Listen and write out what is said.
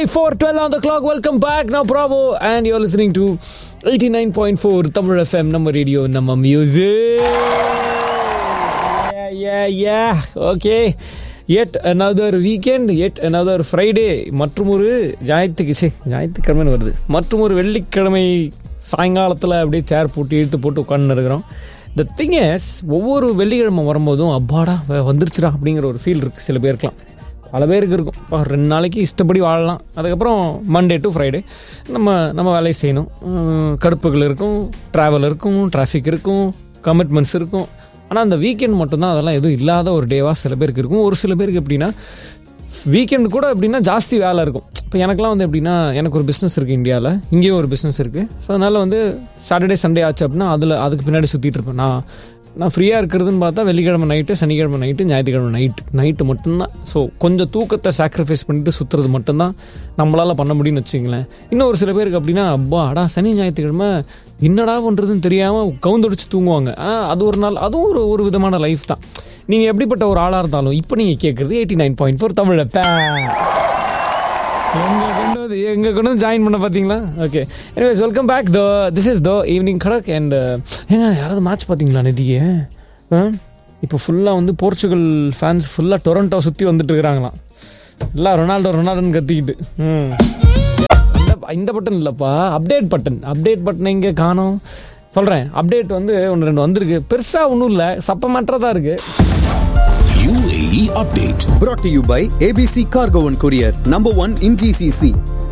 412 on the clock. Welcome back. Now, Bravo. And you're listening to 89.4 Tamil FM, number radio, number music. Yeah, yeah, yeah. Okay. Yet another weekend, yet another Friday. மற்றும் ஒரு ஞாயிற்றுக்கு சே ஞாயிற்றுக்கிழமைன்னு வருது மற்றும் ஒரு வெள்ளிக்கிழமை சாயங்காலத்தில் அப்படியே சேர் போட்டு இழுத்து போட்டு உட்காந்து இருக்கிறோம் த திங் இஸ் ஒவ்வொரு வெள்ளிக்கிழமை வரும்போதும் அப்பாடா வ- வந்துருச்சுடா அப்படிங்கிற ஒரு ஃபீல் இருக்குது சில பேருக்குலாம் பல பேருக்கு இருக்கும் அப்பா, ரெண்டு நாளைக்கு இஷ்டப்படி வாழலாம் அதுக்கப்புறம் மண்டே டு ஃப்ரைடே நம்ம நம்ம வேலையை செய்யணும் உம், கடுப்புகள் இருக்கும் ட்ராவல் இருக்கும் டிராஃபிக் இருக்கும் கமிட்மெண்ட்ஸ் இருக்கும் ஆனால் அந்த வீக்கெண்ட் மட்டும்தான் அதெல்லாம் எதுவும் இல்லாத ஒரு டேவாக சில பேருக்கு இருக்கும் ஒரு சில பேருக்கு எப்படின்னா வீக்கெண்ட் கூட எப்படின்னா ஜாஸ்தி வேலை இருக்கும் இப்போ எனக்குலாம் வந்து எப்படின்னா எனக்கு ஒரு பிஸ்னஸ் இருக்குது இந்தியாவில் இங்கேயும் ஒரு பிஸ்னஸ் இருக்குது ஸோ அதனால் வந்து சாட்டர்டே சண்டே ஆச்சு அப்படின்னா அதில் அதுக்கு பின்னாடி சுற்றிட்டு இருப்பேன் நான் நான் ஃப்ரீயாக இருக்கிறதுன்னு பார்த்தா வெள்ளிக்கிழமை நைட்டு சனிக்கிழமை நைட்டு ஞாயிற்றுக்கிழமை நைட்டு நைட்டு மட்டும்தான் ஸோ கொஞ்சம் தூக்கத்தை சாக்ரிஃபைஸ் பண்ணிட்டு சுற்றுறது மட்டும்தான் நம்மளால் பண்ண முடியும்னு வச்சுங்களேன் இன்னும் ஒரு சில பேருக்கு அப்படின்னா அப்பா அடா சனி ஞாயிற்றுக்கிழமை என்னடா பண்ணுறதுன்னு தெரியாமல் கவுந்தடிச்சு தூங்குவாங்க ஆனால் அது ஒரு நாள் அதுவும் ஒரு ஒரு விதமான லைஃப் தான் நீங்கள் எப்படிப்பட்ட ஒரு ஆளாக இருந்தாலும் இப்போ நீங்கள் கேட்குறது எயிட்டி நைன் பாயிண்ட் ஃபோர் தமிழை எங்க கொண்டு வந்து எங்க கொண்டு வந்து ஜாயின் பண்ண பார்த்தீங்களா okay anyways welcome back the this is the evening Kadak and ஏங்க யாராவது மேட்ச் பார்த்தீங்களா நிதியே இப்போ ஃபுல்லாக வந்து போர்ச்சுகல் ஃபேன்ஸ் ஃபுல்லாக டொரண்டோ சுற்றி வந்துட்டு இருக்கிறாங்களாம் எல்லாம் ரொனால்டோ ரொனால்டோன்னு கத்திக்கிட்டு ம் இந்த- இந்த பட்டன் இல்லைப்பா அப்டேட் பட்டன் அப்டேட் பட்டன் எங்கே காணோம் சொல்கிறேன் அப்டேட் வந்து ஒன்று ரெண்டு வந்திருக்கு பெருசாக ஒன்றும் இல்லை சப்பமற்றதாக இருக்குது UAE update. brought to you by ABC Cargo and Courier, number one in GCC.